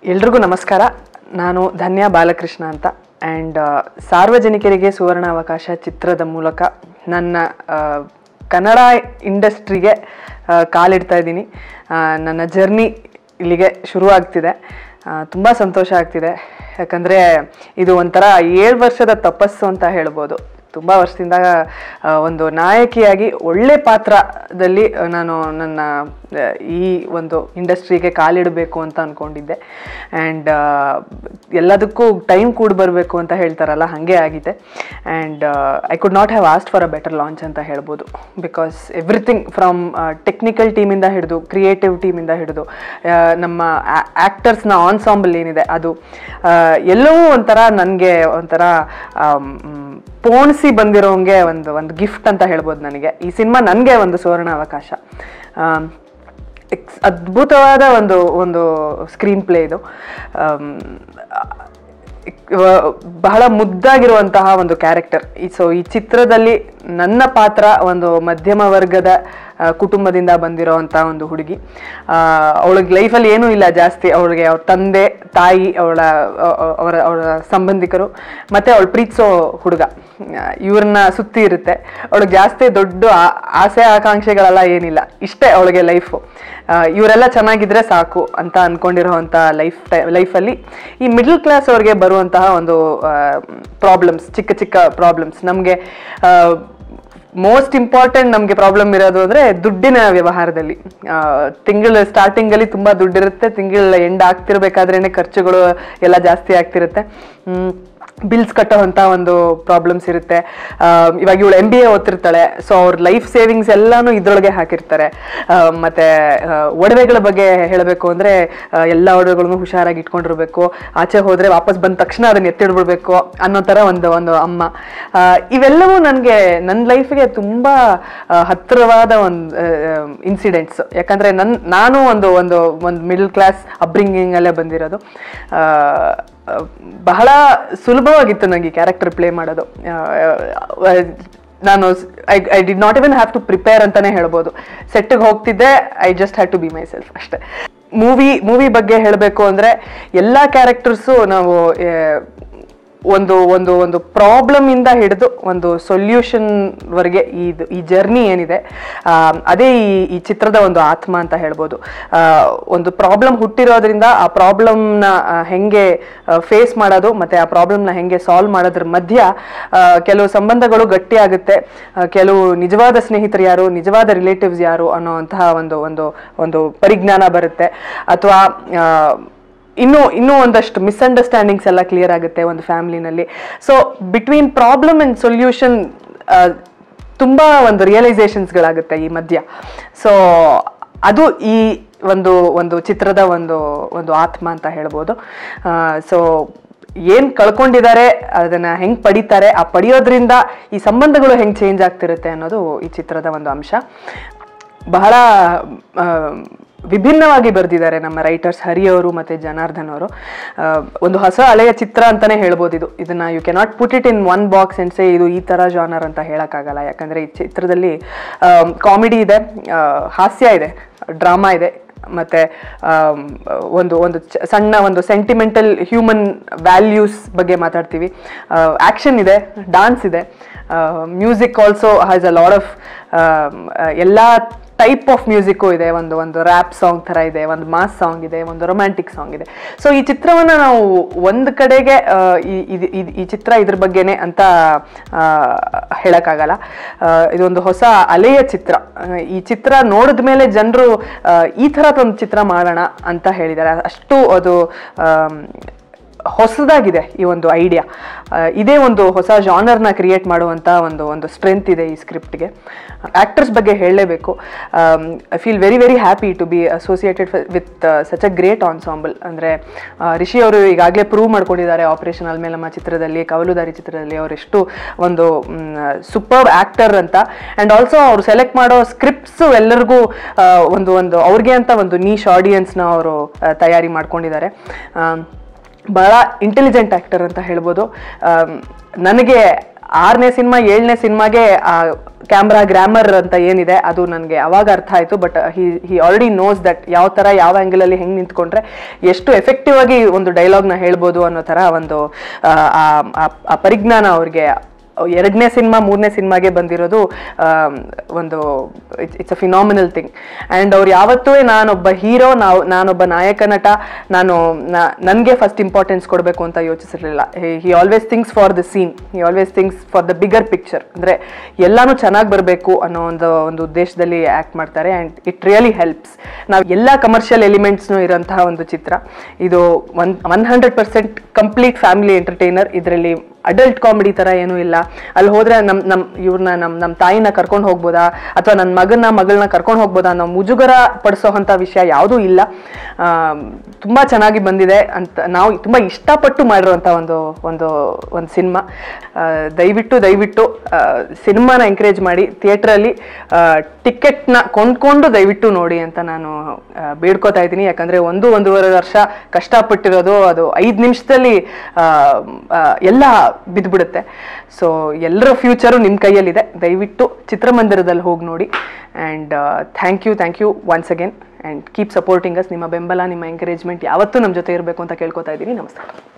ಎಲ್ರಿಗೂ ನಮಸ್ಕಾರ ನಾನು ಧನ್ಯ ಬಾಲಕೃಷ್ಣ ಅಂತ ಆ್ಯಂಡ್ ಸಾರ್ವಜನಿಕರಿಗೆ ಸುವರ್ಣ ಅವಕಾಶ ಚಿತ್ರದ ಮೂಲಕ ನನ್ನ ಆ, ಕನ್ನಡ ಇಂಡಸ್ಟ್ರಿಗೆ ಆ, ಕಾಲಿಡ್ತಾ ಇದ್ದೀನಿ ಆ, ನನ್ನ ಜರ್ನಿ ಇಲ್ಲಿಗೆ ಶುರು ಆಗ್ತಿದೆ ತುಂಬ ಸಂತೋಷ ಆಗ್ತಿದೆ ಯಾಕಂದರೆ ಇದು ಒಂಥರ ಏಳು ವರ್ಷದ ತಪಸ್ಸು ಅಂತ ಹೇಳ್ಬೋದು ತುಂಬ ವರ್ಷದಿಂದ ಆ, ಒಂದು ನಾಯಕಿಯಾಗಿ ಒಳ್ಳೆ ಪಾತ್ರದಲ್ಲಿ ಆ, ನಾನು ನನ್ನ ಆ, ಈ ಒಂದು ಇಂಡಸ್ಟ್ರಿಗೆ ಕಾಲಿಡಬೇಕು ಅಂತ ಅಂದ್ಕೊಂಡಿದ್ದೆ ಆ್ಯಂಡ್ ಎಲ್ಲದಕ್ಕೂ ಟೈಮ್ ಕೂಡ ಬರಬೇಕು ಅಂತ ಹೇಳ್ತಾರಲ್ಲ ಹಾಗೆ ಆಗಿದೆ and I could not have asked for a better launch ಅಂತ ಹೇಳ್ಬೋದು ಬಿಕಾಸ್ ಎವ್ರಿಥಿಂಗ್ ಫ್ರಮ್ ಟೆಕ್ನಿಕಲ್ ಟೀಮಿಂದ ಹಿಡಿದು ಕ್ರಿಯೇಟಿವ್ ಟೀಮಿಂದ ಹಿಡಿದು ಆ, ನಮ್ಮ ಆ್ಯಕ್ಟರ್ಸ್ನ ಆನ್ಸಾಂಬಲ್ ಏನಿದೆ ಅದು ಆ, ಎಲ್ಲವೂ ಒಂಥರ ನನಗೆ ಒಂಥರ ಆಮ್, ಮ್, ಪೋಣಿಸಿ ಬಂದಿರೋಂಗೆ ಒಂದು ಒಂದು ಗಿಫ್ಟ್ ಅಂತ ಹೇಳ್ಬೋದು ನನಗೆ ಈ ಸಿನಿಮಾ ನನಗೆ ಒಂದು ಸುವರ್ಣ ಅವಕಾಶ ಆಮ್, ಎಕ್ಸ್ ಅದ್ಭುತವಾದ ಒಂದು ಒಂದು ಸ್ಕ್ರೀನ್ ಪ್ಲೇ ಇದು ಆಮ್, ಇವ- ಬಹಳ ಮುದ್ದಾಗಿರುವಂತಹ ಒಂದು ಕ್ಯಾರೆಕ್ಟರ್ ಈ ಸೊ ಈ ಚಿತ್ರದಲ್ಲಿ ನನ್ನ ಪಾತ್ರ ಒಂದು ಮಧ್ಯಮ ವರ್ಗದ ಆ, ಕುಟುಂಬದಿಂದ ಬಂದಿರೋವಂಥ ಒಂದು ಹುಡುಗಿ ಅವಳಿಗೆ ಲೈಫಲ್ಲಿ ಏನೂ ಇಲ್ಲ ಜಾಸ್ತಿ ಅವಳಿಗೆ ಅವ್ರ ತಂದೆ ತಾಯಿ ಅವಳ ಅವರ ಅವಳ ಸಂಬಂಧಿಕರು ಮತ್ತು ಅವಳು ಪ್ರೀತಿಸೋ ಹುಡುಗ ಇವ್ರನ್ನ ಸುತ್ತಿ ಇರುತ್ತೆ ಅವಳಿಗೆ ಜಾಸ್ತಿ ದೊಡ್ಡ ಆ- ಆಸೆ ಆಕಾಂಕ್ಷೆಗಳೆಲ್ಲ ಏನಿಲ್ಲ ಇಷ್ಟೇ ಅವಳಿಗೆ ಲೈಫು ಇವರೆಲ್ಲ ಚೆನ್ನಾಗಿದ್ರೆ ಸಾಕು ಅಂತ ಅನ್ಕೊಂಡಿರೋವಂಥ ಲೈಫ್ ಲೈಫಲ್ಲಿ ಈ ಮಿಡ್ಲ್ ಕ್ಲಾಸ್ ಅವ್ರಿಗೆ ಬರುವಂತಹ ಒಂದು ಪ್ರಾಬ್ಲಮ್ಸ್ ಚಿಕ್ಕ ಚಿಕ್ಕ ಪ್ರಾಬ್ಲಮ್ಸ್ ನಮಗೆ ಮೋಸ್ಟ್ ಇಂಪಾರ್ಟೆಂಟ್ ನಮಗೆ ಪ್ರಾಬ್ಲಮ್ ಇರೋದು ಅಂದರೆ ದುಡ್ಡಿನ ವ್ಯವಹಾರದಲ್ಲಿ ತಿಂಗಳ ಸ್ಟಾರ್ಟಿಂಗಲ್ಲಿ ತುಂಬ ದುಡ್ಡಿರುತ್ತೆ ತಿಂಗಳ ಎಂಡ್ ಆಗ್ತಿರ್ಬೇಕಾದ್ರೇ ಖರ್ಚುಗಳು ಎಲ್ಲ ಜಾಸ್ತಿ ಆಗ್ತಿರುತ್ತೆ ಬಿಲ್ಸ್ ಕಟ್ಟೋವಂಥ ಒಂದು ಪ್ರಾಬ್ಲಮ್ಸ್ ಇರುತ್ತೆ ಆ, ಇವಾಗ ಇವಳು ಎಮ್ ಬಿ ಎ ಓದ್ತಿರ್ತಾಳೆ ಸೊ ಅವ್ರ ಲೈಫ್ ಸೇವಿಂಗ್ಸ್ ಎಲ್ಲಾನು ಇದ್ರೊಳಗೆ ಹಾಕಿರ್ತಾರೆ ಆ, ಮತ್ತೆ ಆ, ಒಡವೆಗಳ ಬಗ್ಗೆ ಹೇಳಬೇಕು ಅಂದರೆ ಎಲ್ಲ ಒಡವೆಗಳನ್ನು ಹುಷಾರಾಗಿ ಇಟ್ಕೊಂಡಿರ್ಬೇಕು ಆಚೆ ಹೋದರೆ ವಾಪಸ್ ಬಂದ ತಕ್ಷಣ ಅದನ್ನ ಎತ್ತಿಡ್ಬಿಡ್ಬೇಕು ಅನ್ನೋ ಥರ ಒಂದು ಒಂದು ಅಮ್ಮ ಆ, ಇವೆಲ್ಲವೂ ನನಗೆ ನನ್ನ ಲೈಫಿಗೆ ತುಂಬ ಹತ್ತಿರವಾದ ಒಂದು ಇನ್ಸಿಡೆಂಟ್ಸ್ ಯಾಕಂದರೆ ನನ್ನ ನಾನು ಒಂದು ಒಂದು ಒಂದು ಮಿಡಲ್ ಕ್ಲಾಸ್ ಅಪ್ಬ್ರಿಂಗಿಂಗಲ್ಲೇ ಬಂದಿರೋದು ಆ, ಆ, ಬಹಳ ಸುಲಭವಾಗಿತ್ತು ನನಗೆ ಕ್ಯಾರೆಕ್ಟರ್ ಪ್ಲೇ ಮಾಡೋದು ಆ, ಆ, ನಾನು I I did not even have to prepare ಅಂತಾನೆ ಹೇಳ್ಬೋದು ಸೆಟ್ಟಿಗೆ ಹೋಗ್ತಿದ್ದೆ I just have to be myself ಅಷ್ಟೇ ಮೂವಿ ಮೂವಿ ಬಗ್ಗೆ ಹೇಳಬೇಕು ಅಂದರೆ ಎಲ್ಲ ಕ್ಯಾರೆಕ್ಟರ್ಸು ನಾವು ಆ, ಒಂದು ಒಂದು ಒಂದು ಪ್ರಾಬ್ಲಮ್ ಇಂದ ಹಿಡಿದು ಒಂದು ಸೊಲ್ಯೂಷನ್ ವರೆಗೆ ಇದು ಈ ಜರ್ನಿ ಏನಿದೆ ಆ, ಅದೇ ಈ ಈ ಚಿತ್ರದ ಒಂದು ಆತ್ಮ ಅಂತ ಹೇಳ್ಬೋದು ಆ, ಒಂದು ಪ್ರಾಬ್ಲಮ್ ಹುಟ್ಟಿರೋದ್ರಿಂದ ಆ ಪ್ರಾಬ್ಲಮ್ನ ಹೆಂಗೆ ಫೇಸ್ ಮಾಡೋದು ಮತ್ತೆ ಆ ಪ್ರಾಬ್ಲಮ್ನ ಹೆಂಗೆ ಸಾಲ್ವ್ ಮಾಡೋದ್ರ ಮಧ್ಯ ಆ, ಕೆಲವು ಸಂಬಂಧಗಳು ಗಟ್ಟಿ ಆಗುತ್ತೆ ಆ, ಕೆಲವು ನಿಜವಾದ ಸ್ನೇಹಿತರು ಯಾರು ನಿಜವಾದ ರಿಲೇಟಿವ್ಸ್ ಯಾರು ಅನ್ನೋವಂತಹ ಒಂದು ಒಂದು ಒಂದು ಪರಿಜ್ಞಾನ ಬರುತ್ತೆ ಅಥವಾ ಇನ್ನೂ ಇನ್ನೂ ಒಂದಷ್ಟು ಮಿಸ್ಅಂಡರ್ಸ್ಟ್ಯಾಂಡಿಂಗ್ಸ್ ಎಲ್ಲ ಕ್ಲಿಯರ್ ಆಗುತ್ತೆ ಒಂದು ಫ್ಯಾಮಿಲಿನಲ್ಲಿ so between problem and solution ತುಂಬ ಒಂದು ರಿಯಲೈಸೇಷನ್ಸ್ಗಳಾಗುತ್ತೆ ಈ ಮಧ್ಯ ಸೊ ಅದು ಈ ಒಂದು ಒಂದು ಚಿತ್ರದ ಒಂದು ಒಂದು ಆತ್ಮ ಅಂತ ಹೇಳ್ಬೋದು ಸೊ ಏನು ಕಳ್ಕೊಂಡಿದ್ದಾರೆ ಅದನ್ನು ಹೆಂಗೆ ಪಡಿತಾರೆ ಆ ಪಡೆಯೋದ್ರಿಂದ ಈ ಸಂಬಂಧಗಳು ಹೆಂಗೆ ಚೇಂಜ್ ಆಗ್ತಿರುತ್ತೆ ಅನ್ನೋದು ಈ ಚಿತ್ರದ ಒಂದು ಅಂಶ ಬಹಳ ಆ, ವಿಭಿನ್ನವಾಗಿ ಬರೆದಿದ್ದಾರೆ ನಮ್ಮ ರೈಟರ್ಸ್ ಹರಿ ಅವರು ಮತ್ತು ಜನಾರ್ದನ್ ಅವರು ಆ, ಒಂದು ಹೊಸ ಹಳೆಯ ಚಿತ್ರ ಅಂತಲೇ ಹೇಳ್ಬೋದು ಇದು ಇದನ್ನು you cannot put it in one box and say ಇದು ಈ ಥರ ಜಾನರ್ ಅಂತ ಹೇಳೋಕ್ಕಾಗಲ್ಲ ಯಾಕಂದರೆ ಈ ಚಿತ್ರದಲ್ಲಿ ಕಾಮಿಡಿ ಇದೆ ಆ, ಹಾಸ್ಯ ಇದೆ ಡ್ರಾಮಾ ಇದೆ ಮತ್ತು ಒಂದು ಒಂದು ಚ- ಸಣ್ಣ ಒಂದು ಸೆಂಟಿಮೆಂಟಲ್ ಹ್ಯೂಮನ್ ವ್ಯಾಲ್ಯೂಸ್ ಬಗ್ಗೆ ಮಾತಾಡ್ತೀವಿ ಆ್ಯಕ್ಷನ್ ಇದೆ ಡಾನ್ಸ್ ಇದೆ music also has a lot of ಎಲ್ಲ ಟೈಪ್ ಆಫ್ ಮ್ಯೂಸಿಕ್ಕು ಇದೆ ಒಂದು ಒಂದು ರ್ಯಾಪ್ ಸಾಂಗ್ ಥರ ಇದೆ ಒಂದು ಮಾಸ್ ಸಾಂಗ್ ಇದೆ ಒಂದು ರೊಮ್ಯಾಂಟಿಕ್ ಸಾಂಗ್ ಇದೆ ಸೊ ಈ ಚಿತ್ರವನ್ನು ನಾವು ಒಂದು ಕಡೆಗೆ ಆ, ಈ ಇದು- ಇದು- ಈ ಚಿತ್ರ ಇದ್ರ ಬಗ್ಗೆನೇ ಅಂತ ಆ, ಹೇಳಕ್ಕಾಗಲ್ಲ ಆ, ಇದೊಂದು ಹೊಸ ಅಲೆಯ ಚಿತ್ರ ಆ, ಈ ಚಿತ್ರ ನೋಡಿದ ಮೇಲೆ ಜನರು ಈ ಥರದೊಂದು ಚಿತ್ರ ಮಾಡೋಣ ಅಂತ ಹೇಳಿದ್ದಾರೆ ಅಷ್ಟು ಅದು ಆಮ್, ಹೊಸದಾಗಿದೆ ಈ ಒಂದು ಐಡಿಯಾ ಇದೇ ಒಂದು ಹೊಸ ಜಾನರ್ನ ಕ್ರಿಯೇಟ್ ಮಾಡುವಂಥ ಒಂದು ಒಂದು ಸ್ಟ್ರೆಂತ್ ಇದೆ ಈ ಸ್ಕ್ರಿಪ್ಟ್ಗೆ ಆ್ಯಕ್ಟರ್ಸ್ ಬಗ್ಗೆ ಹೇಳಲೇಬೇಕು I feel very very happy to be associated with such a great ensemble ಅಂದರೆ ರಿಷಿ ಅವರು ಈಗಾಗಲೇ ಪ್ರೂವ್ ಮಾಡ್ಕೊಂಡಿದ್ದಾರೆ ಆಪರೇಷನ್ ಆಲ್ಮೇಲೆ ನಮ್ಮ ಚಿತ್ರದಲ್ಲಿ ಕವಲುದಾರಿ ಚಿತ್ರದಲ್ಲಿ ಅವರೆಷ್ಟು ಒಂದು ಸೂಪರ್ ಆ್ಯಕ್ಟರ್ ಅಂತ ಆ್ಯಂಡ್ ಆಲ್ಸೋ ಅವ್ರು ಸೆಲೆಕ್ಟ್ ಮಾಡೋ ಸ್ಕ್ರಿಪ್ಟ್ಸು ಎಲ್ಲರಿಗೂ ಆ, ಒಂದು ಒಂದು ಅವ್ರಿಗೆ ಅಂತ ಒಂದು ನೀಶ್ ಆಡಿಯನ್ಸ್ನ ಅವರು ಆ, ತಯಾರಿ ಮಾಡ್ಕೊಂಡಿದ್ದಾರೆ ಆಮ್, ಬಹಳ ಇಂಟೆಲಿಜೆಂಟ್ ಆ್ಯಕ್ಟರ್ ಅಂತ ಹೇಳ್ಬೋದು ಆಮ್, ನನಗೆ ಆರನೇ ಸಿನಿಮಾ ಏಳನೇ ಸಿನಿಮಾಗೆ ಆ ಕ್ಯಾಮ್ರಾ ಗ್ರಾಮರ್ ಅಂತ ಏನಿದೆ ಅದು ನನಗೆ ಅವಾಗ ಅರ್ಥ ಆಯಿತು but he he already knows that ಯಾವ ಥರ ಯಾವ ಆ್ಯಂಗಲಲ್ಲಿ ಹೆಂಗೆ ನಿಂತ್ಕೊಂಡ್ರೆ ಎಷ್ಟು ಎಫೆಕ್ಟಿವ್ ಆಗಿ ಒಂದು ಡೈಲಾಗ್ನ ಹೇಳ್ಬೋದು ಅನ್ನೋ ಥರ ಒಂದು ಆ, ಆ- ಆ- ಆ ಪರಿಜ್ಞಾನ ಅವ್ರಿಗೆ ಎರಡನೇ ಸಿನಿಮಾ ಮೂರನೇ ಸಿನಿಮಾಗೆ ಬಂದಿರೋದು ಆಮ್, ಒಂದು it's a phenomenal thing and ಅವ್ರು ಯಾವತ್ತೂ ನಾನೊಬ್ಬ ಹೀರೋ ನಾವು ನಾನೊಬ್ಬ ನಾಯಕ ನಟ ನಾನು ನನಗೆ ಫಸ್ಟ್ ಇಂಪಾರ್ಟೆನ್ಸ್ ಕೊಡಬೇಕು ಅಂತ ಯೋಚಿಸಿರಲಿಲ್ಲ he always things for the scene he always things for the bigger picture ಅಂದರೆ ಎಲ್ಲನೂ ಚೆನ್ನಾಗಿ ಬರಬೇಕು ಅನ್ನೋ ಒಂದು ಒಂದು ಉದ್ದೇಶದಲ್ಲಿ ಆ್ಯಕ್ಟ್ ಮಾಡ್ತಾರೆ ಆ್ಯಂಡ್ ಇಟ್ ರಿಯಲಿ ಹೆಲ್ಪ್ಸ್ ನಾವು ಎಲ್ಲ ಕಮರ್ಷಿಯಲ್ ಎಲಿಮೆಂಟ್ಸ್ನು ಇರೋಂತಹ ಒಂದು ಚಿತ್ರ ಇದು one one hundred percent complete family entertainer ಇದರಲ್ಲಿ ಅಡಲ್ಟ್ ಕಾಮಿಡಿ ಥರ ಏನೂ ಇಲ್ಲ ಅಲ್ಲಿ ಹೋದ್ರೆ ನಮ್ಮ ನಮ್ಮ ಇವ್ರನ್ನ ನಮ್ಮ ನಮ್ಮ ತಾಯಿನ ಕರ್ಕೊಂಡು ಹೋಗ್ಬೋದಾ ಅಥವಾ ನನ್ನ ಮಗನ ಮಗಳನ್ನ ಕರ್ಕೊಂಡು ಹೋಗ್ಬೋದಾ ಅನ್ನೋ ಮುಜುಗರ ಪಡಿಸೋವಂಥ ವಿಷಯ ಯಾವುದೂ ಇಲ್ಲ ತುಂಬ ಚೆನ್ನಾಗಿ ಬಂದಿದೆ ಅಂತ ನಾವು ತುಂಬ ಇಷ್ಟಪಟ್ಟು ಮಾಡಿರೋಂಥ ಒಂದು ಒಂದು ಒಂದು ಸಿನಿಮಾ ದಯವಿಟ್ಟು ದಯವಿಟ್ಟು ಸಿನಿಮಾನ ಎಂಕರೇಜ್ ಮಾಡಿ ಥಿಯೇಟ್ರಲ್ಲಿ ಟಿಕೆಟ್ನ ಕೊಂಡ್ಕೊಂಡು ದಯವಿಟ್ಟು ನೋಡಿ ಅಂತ ನಾನು ಆ, ಬೇಡ್ಕೋತಾ ಇದ್ದೀನಿ ಯಾಕಂದರೆ ಒಂದು ಒಂದೂವರೆ ವರ್ಷ ಕಷ್ಟಪಟ್ಟಿರೋದು ಅದು ಐದು ನಿಮಿಷದಲ್ಲಿ ಆ, ಆ, ಎಲ್ಲ ಬಿದ್ದುಬಿಡುತ್ತೆ ಸೊ ಎಲ್ಲರ ಫ್ಯೂಚರು ನಿಮ್ಮ ಕೈಯಲ್ಲಿದೆ ದಯವಿಟ್ಟು ಚಿತ್ರಮಂದಿರದಲ್ಲಿ ಹೋಗಿ ನೋಡಿ and thank you thank you once again and keep supporting us ನಿಮ್ಮ ಬೆಂಬಲ ನಿಮ್ಮ ಎಂಕರೇಜ್ಮೆಂಟ್ ಯಾವತ್ತೂ ನಮ್ಮ ಜೊತೆ ಇರಬೇಕು ಅಂತ ಕೇಳ್ಕೊತಾ ಇದ್ದೀನಿ ನಮಸ್ಕಾರ